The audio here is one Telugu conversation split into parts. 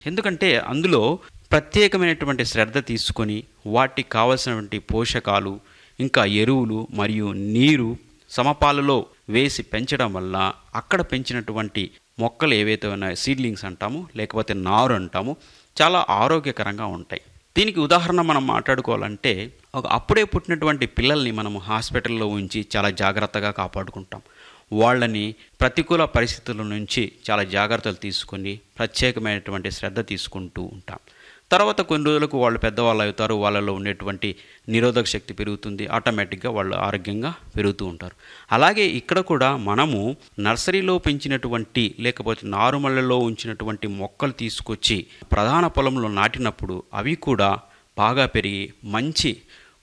ఎందుకంటే అందులో ప్రత్యేకమైనటువంటి శ్రద్ధ తీసుకొని వాటికి కావలసినటువంటి పోషకాలు ఇంకా ఎరువులు మరియు నీరు సమపాలలో వేసి పెంచడం వల్ల అక్కడ పెంచినటువంటి మొక్కలు ఏవైతే ఉన్నాయో సీడ్లింగ్స్ అంటాము లేకపోతే నారు అంటాము చాలా ఆరోగ్యకరంగా ఉంటాయి దీనికి ఉదాహరణ మనం మాట్లాడుకోవాలంటే ఒక అప్పుడే పుట్టినటువంటి పిల్లల్ని మనము హాస్పిటల్లో ఉంచి చాలా జాగ్రత్తగా కాపాడుకుంటాం వాళ్ళని ప్రతికూల పరిస్థితుల నుంచి చాలా జాగ్రత్తలు తీసుకొని ప్రత్యేకమైనటువంటి శ్రద్ధ తీసుకుంటూ ఉంటాం తర్వాత కొన్ని రోజులకు వాళ్ళు పెద్దవాళ్ళు అవుతారు వాళ్ళలో ఉండేటువంటి నిరోధక శక్తి పెరుగుతుంది ఆటోమేటిక్గా వాళ్ళు ఆరోగ్యంగా పెరుగుతూ ఉంటారు అలాగే ఇక్కడ కూడా మనము నర్సరీలో పెంచినటువంటి లేకపోతే నారుమళ్ళలో ఉంచినటువంటి మొక్కలు తీసుకొచ్చి ప్రధాన పొలంలో నాటినప్పుడు అవి కూడా బాగా పెరిగి మంచి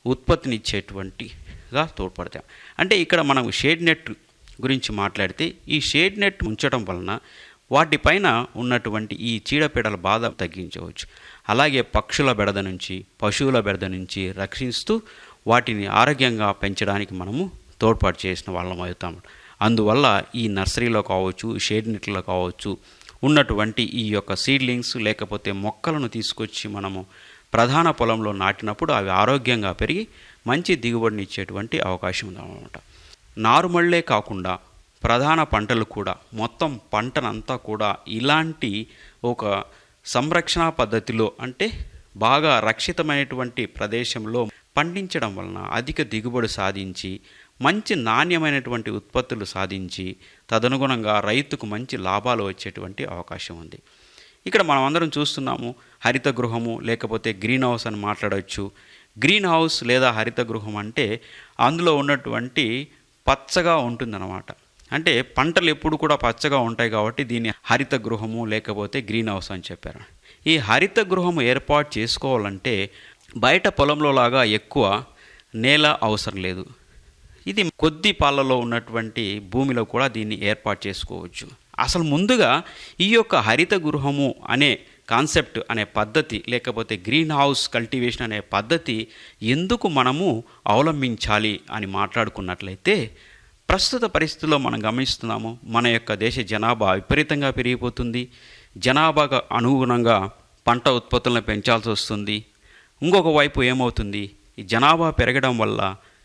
ఉత్పత్తినిచ్చేటువంటిగా తోడ్పడతాయి అంటే ఇక్కడ మనం షేడ్ నెట్ గురించి మాట్లాడితే ఈ షేడ్ నెట్ ఉంచడం వలన వాటిపైన ఉన్నటువంటి ఈ చీడపీడల బాధ తగ్గించవచ్చు అలాగే పక్షుల బెడద నుంచి పశువుల బెడద నుంచి రక్షిస్తూ వాటిని ఆరోగ్యంగా పెంచడానికి మనము తోడ్పాటు చేసిన వాళ్ళం అవుతాము అందువల్ల ఈ నర్సరీలో కావచ్చు షేడ్ నెట్లో కావచ్చు ఉన్నటువంటి ఈ యొక్క సీడ్లింగ్స్ లేకపోతే మొక్కలను తీసుకొచ్చి మనము ప్రధాన పొలంలో నాటినప్పుడు అవి ఆరోగ్యంగా పెరిగి మంచి దిగుబడిని ఇచ్చేటువంటి అవకాశం ఉందన్నమాట నారుమళ్ళే కాకుండా ప్రధాన పంటలు కూడా మొత్తం పంటనంతా కూడా ఇలాంటి ఒక సంరక్షణ పద్ధతిలో అంటే బాగా రక్షితమైనటువంటి ప్రదేశంలో పండించడం వలన అధిక దిగుబడి సాధించి మంచి నాణ్యమైనటువంటి ఉత్పత్తులు సాధించి తదనుగుణంగా రైతుకు మంచి లాభాలు వచ్చేటువంటి అవకాశం ఉంది ఇక్కడ మనం అందరం చూస్తున్నాము హరిత గృహము లేకపోతే గ్రీన్ హౌస్ అని మాట్లాడవచ్చు గ్రీన్ హౌస్ లేదా హరిత గృహం అంటే అందులో ఉన్నటువంటి పచ్చగా ఉంటుందన్నమాట అంటే పంటలు ఎప్పుడు కూడా పచ్చగా ఉంటాయి కాబట్టి దీన్ని హరిత గృహము లేకపోతే గ్రీన్ హౌస్ అని చెప్పారు ఈ హరిత గృహము ఏర్పాటు చేసుకోవాలంటే బయట పొలంలో లాగా ఎక్కువ నేల అవసరం లేదు ఇది కొద్ది పాలలో ఉన్నటువంటి భూమిలో కూడా దీన్ని ఏర్పాటు చేసుకోవచ్చు అసలు ముందుగా ఈ యొక్క హరిత గృహము అనే కాన్సెప్ట్ అనే పద్ధతి లేకపోతే గ్రీన్ హౌస్ కల్టివేషన్ అనే పద్ధతి ఎందుకు మనము అవలంబించాలి అని మాట్లాడుకున్నట్లయితే ప్రస్తుత పరిస్థితుల్లో మనం గమనిస్తున్నాము మన యొక్క దేశ జనాభా విపరీతంగా పెరిగిపోతుంది జనాభాకు అనుగుణంగా పంట ఉత్పత్తులను పెంచాల్సి వస్తుంది ఇంకొక వైపు ఏమవుతుంది ఈ జనాభా పెరగడం వల్ల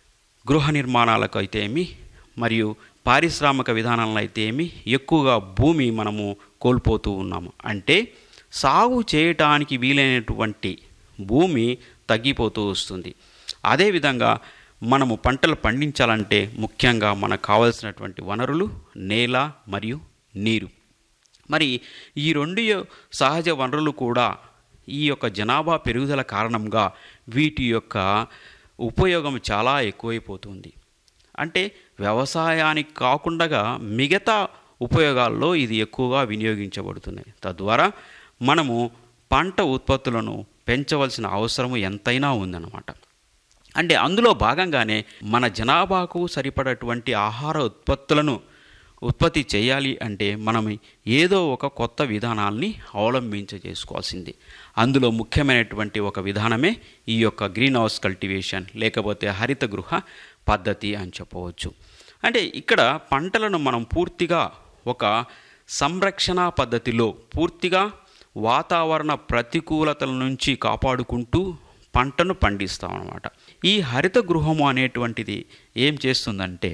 గృహ నిర్మాణాలకు అయితే ఏమి మరియు పారిశ్రామిక విధానాలను అయితే ఏమి ఎక్కువగా భూమి మనము కోల్పోతూ ఉన్నాము అంటే సాగు చేయటానికి వీలైనటువంటి భూమి తగ్గిపోతూ వస్తుంది అదేవిధంగా మనము పంటలు పండించాలంటే ముఖ్యంగా మనకు కావలసినటువంటి వనరులు నేల మరియు నీరు మరి ఈ రెండు యొ- సహజ వనరులు కూడా ఈ యొక్క జనాభా పెరుగుదల కారణంగా వీటి యొక్క ఉపయోగం చాలా ఎక్కువైపోతుంది అంటే వ్యవసాయానికి కాకుండా మిగతా ఉపయోగాల్లో ఇది ఎక్కువగా వినియోగించబడుతున్నాయి తద్వారా మనము పంట ఉత్పత్తులను పెంచవలసిన అవసరము ఎంతైనా ఉందన్నమాట అంటే అందులో భాగంగానే మన జనాభాకు సరిపడటువంటి ఆహార ఉత్పత్తులను ఉత్పత్తి చేయాలి అంటే మనం ఏదో ఒక కొత్త విధానాల్ని అవలంబించ చేసుకోవాల్సింది అందులో ముఖ్యమైనటువంటి ఒక విధానమే ఈ యొక్క గ్రీన్ హౌస్ కల్టివేషన్ లేకపోతే హరిత గృహ పద్ధతి అని చెప్పవచ్చు అంటే ఇక్కడ పంటలను మనం పూర్తిగా ఒక సంరక్షణ పద్ధతిలో పూర్తిగా వాతావరణ ప్రతికూలతల నుంచి కాపాడుకుంటూ పంటను పండిస్తాం అన్నమాట ఈ హరిత గృహము అనేటువంటిది ఏం చేస్తుందంటే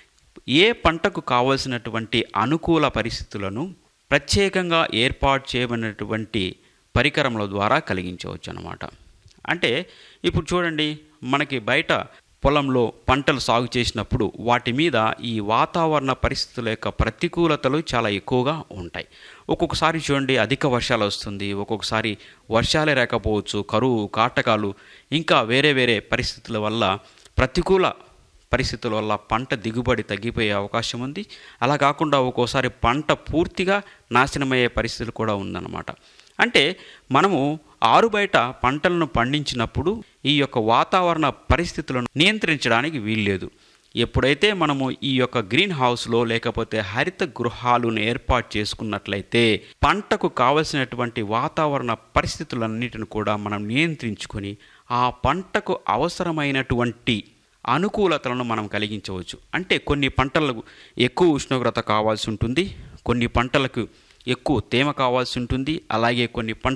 ఏ పంటకు కావలసినటువంటి అనుకూల పరిస్థితులను ప్రత్యేకంగా ఏర్పాటు చేయబడినటువంటి పరికరముల ద్వారా కలిగించవచ్చు అన్నమాట అంటే ఇప్పుడు చూడండి మనకి బయట పొలంలో పంటలు సాగు చేసినప్పుడు వాటి మీద ఈ వాతావరణ పరిస్థితుల యొక్క ప్రతికూలతలు చాలా ఎక్కువగా ఉంటాయి ఒక్కొక్కసారి చూడండి అధిక వర్షాలు వస్తుంది ఒక్కొక్కసారి వర్షాలే రాకపోవచ్చు కరువు కాటకాలు ఇంకా వేరే వేరే పరిస్థితుల వల్ల ప్రతికూల పరిస్థితుల వల్ల పంట దిగుబడి తగ్గిపోయే అవకాశం ఉంది అలా కాకుండా ఒక్కోసారి పంట పూర్తిగా నాశనమయ్యే పరిస్థితులు కూడా ఉందన్నమాట అంటే మనము ఆరుబయట పంటలను పండించినప్పుడు ఈ యొక్క వాతావరణ పరిస్థితులను నియంత్రించడానికి వీల్లేదు ఎప్పుడైతే మనము ఈ యొక్క గ్రీన్ హౌస్లో లేకపోతే హరిత గృహాలను ఏర్పాటు చేసుకున్నట్లయితే పంటకు కావలసినటువంటి వాతావరణ పరిస్థితులన్నిటిని కూడా మనం నియంత్రించుకొని ఆ పంటకు అవసరమైనటువంటి అనుకూలతలను మనం కలిగించవచ్చు అంటే కొన్ని పంటలకు ఎక్కువ ఉష్ణోగ్రత కావాల్సి ఉంటుంది కొన్ని పంటలకు ఎక్కువ తేమ కావాల్సి ఉంటుంది అలాగే కొన్ని పంట